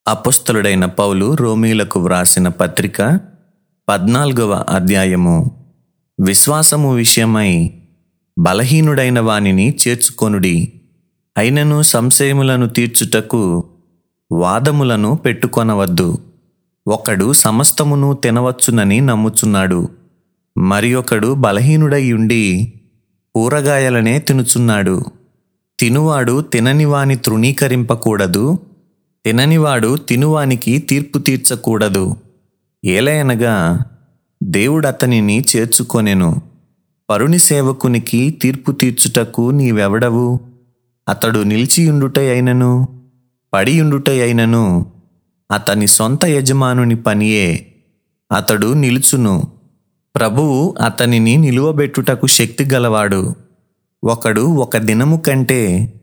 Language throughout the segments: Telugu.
అపొస్తలుడైన పౌలు రోమీలకు వ్రాసిన పత్రిక పద్నాలుగవ అధ్యాయము విశ్వాసము విషయమై బలహీనుడైన వానిని చేర్చుకొనుడి అయినను సంశయములను తీర్చుటకు వాదములను పెట్టుకొనవద్దు ఒకడు సమస్తమును తినవచ్చునని నమ్ముచున్నాడు మరి ఒకడు బలహీనుడై ఉండి కూరగాయలనే తినుచున్నాడు తినువాడు తిననివాని తృణీకరింపకూడదు తిననివాడు తినువానికి తీర్పు తీర్చకూడదు ఏలయనగా దేవుడు అతనిని చేర్చుకొనెను పరుని సేవకునికి తీర్పు తీర్చుటకు నీవెవడవు అతడు నిలిచియుండుట అయినను పడియుండుట అయినను అతని సొంత యజమానుని పనియే అతడు నిలుచును ప్రభువు అతనిని నిలువబెట్టుటకు శక్తి గలవాడు ఒకడు ఒక దినము కంటే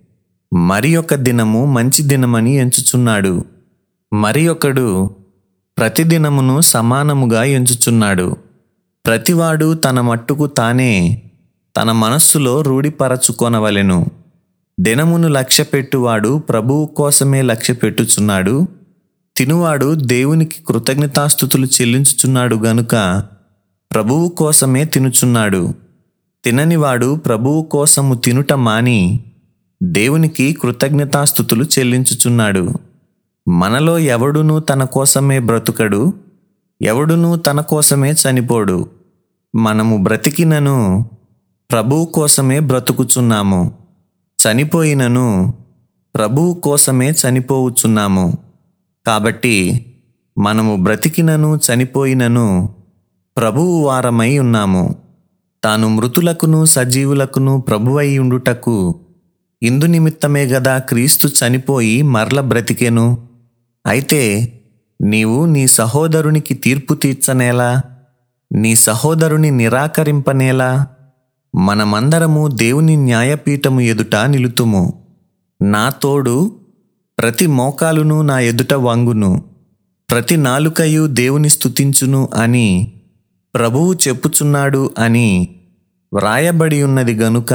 మరి ఒక దినము మంచి దినమని ఎంచుచున్నాడు మరి ఒకడు ప్రతి దినమును సమానముగా ఎంచుచున్నాడు ప్రతివాడు తన మట్టుకు తానే తన మనస్సులో రూఢిపరచుకొనవలెను దినమును లక్ష్యపెట్టువాడు ప్రభువు కోసమే లక్ష్యపెట్టుచున్నాడు తినువాడు దేవునికి కృతజ్ఞతాస్థుతులు చెల్లించుచున్నాడు గనుక ప్రభువు కోసమే తినుచున్నాడు తిననివాడు ప్రభువు కోసము తినుట మాని దేవునికి కృతజ్ఞతాస్థుతులు చెల్లించుచున్నాడు మనలో ఎవడునూ తన కోసమే బ్రతుకడు ఎవడునూ తన కోసమే చనిపోడు మనము బ్రతికినను ప్రభువు కోసమే బ్రతుకుచున్నాము చనిపోయినను ప్రభువు కోసమే చనిపోవుచున్నాము కాబట్టి మనము బ్రతికినను చనిపోయినను ప్రభువు వారమై ఉన్నాము తాను మృతులకును సజీవులకును ప్రభువై ఉండుటకు ఇందు నిమిత్తమే గదా క్రీస్తు చనిపోయి మరల బ్రతికెను అయితే నీవు నీ సహోదరునికి తీర్పు తీర్చనేలా నీ సహోదరుని నిరాకరింపనేలా మనమందరము దేవుని న్యాయపీఠము ఎదుట నిలుతుము నా తోడు ప్రతి మోకాలును నా ఎదుట వంగును ప్రతి నాలుకయు దేవుని స్తుతించును అని ప్రభువు చెప్పుచున్నాడు అని వ్రాయబడి ఉన్నది గనుక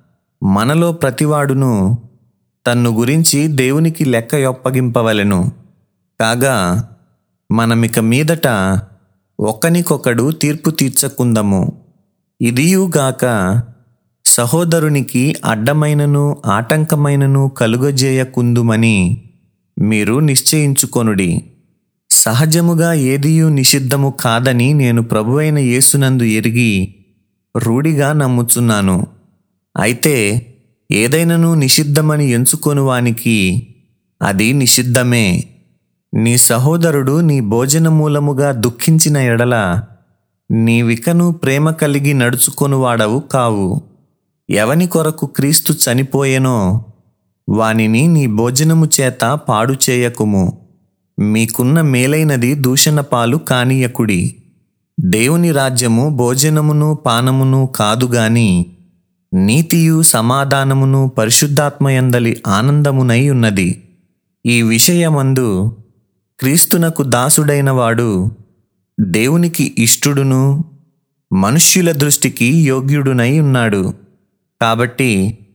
మనలో ప్రతివాడును తన్ను గురించి దేవునికి లెక్క యొప్పగింపవలెను కాగా మనమిక మీదట ఒకనికొకడు తీర్పు తీర్చకుందము ఇదియుగాక సహోదరునికి అడ్డమైనను ఆటంకమైనను కలుగజేయకుందుమని మీరు నిశ్చయించుకొనుడి సహజముగా ఏదియు నిషిద్ధము కాదని నేను ప్రభువైన యేసునందు ఎరిగి రూఢిగా నమ్ముచున్నాను అయితే ఏదైనను నిషిద్ధమని ఎంచుకొని వానికి అది నిషిద్ధమే నీ సహోదరుడు నీ భోజన మూలముగా దుఃఖించిన ఎడల నీవికను ప్రేమ కలిగి నడుచుకొనువాడవు కావు ఎవని కొరకు క్రీస్తు చనిపోయెనో వానిని నీ భోజనము చేత పాడు చేయకుము మీకున్న మేలైనది దూషణ పాలు కానీయకుడి దేవుని రాజ్యము భోజనమును పానమును కాదు గాని నీతియు సమాధానమును పరిశుద్ధాత్మయందలి ఆనందమునై ఉన్నది ఈ విషయమందు క్రీస్తునకు దాసుడైన వాడు దేవునికి ఇష్టుడును మనుష్యుల దృష్టికి యోగ్యుడునై ఉన్నాడు కాబట్టి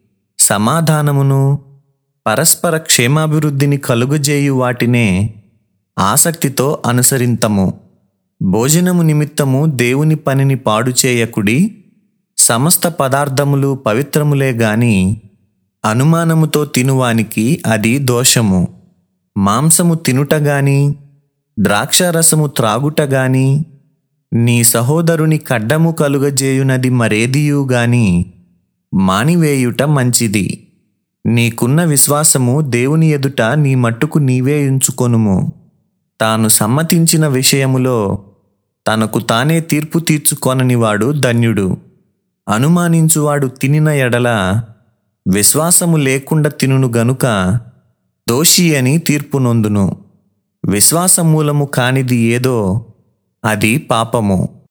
సమాధానమును పరస్పర క్షేమాభివృద్ధిని కలుగజేయు వాటినే ఆసక్తితో అనుసరింతము భోజనము నిమిత్తము దేవుని పనిని పాడు చేయకుడి సమస్త పదార్థములు పవిత్రములే గాని అనుమానముతో తినువానికి అది దోషము మాంసము తినుట గాని ద్రాక్షారసము త్రాగుట గాని నీ సహోదరుని కడ్డము కలుగజేయునది మరేదియు గాని మానివేయుట మంచిది నీకున్న విశ్వాసము దేవుని ఎదుట నీ మట్టుకు నీవే ఉంచుకొనుము తాను సమ్మతించిన విషయములో తనకు తానే తీర్పు తీర్చుకొననివాడు ధన్యుడు అనుమానించువాడు తినిన ఎడల విశ్వాసము లేకుండా తినును గనుక దోషి అని తీర్పు నొందును విశ్వాసమూలము కానిది ఏదో అది పాపము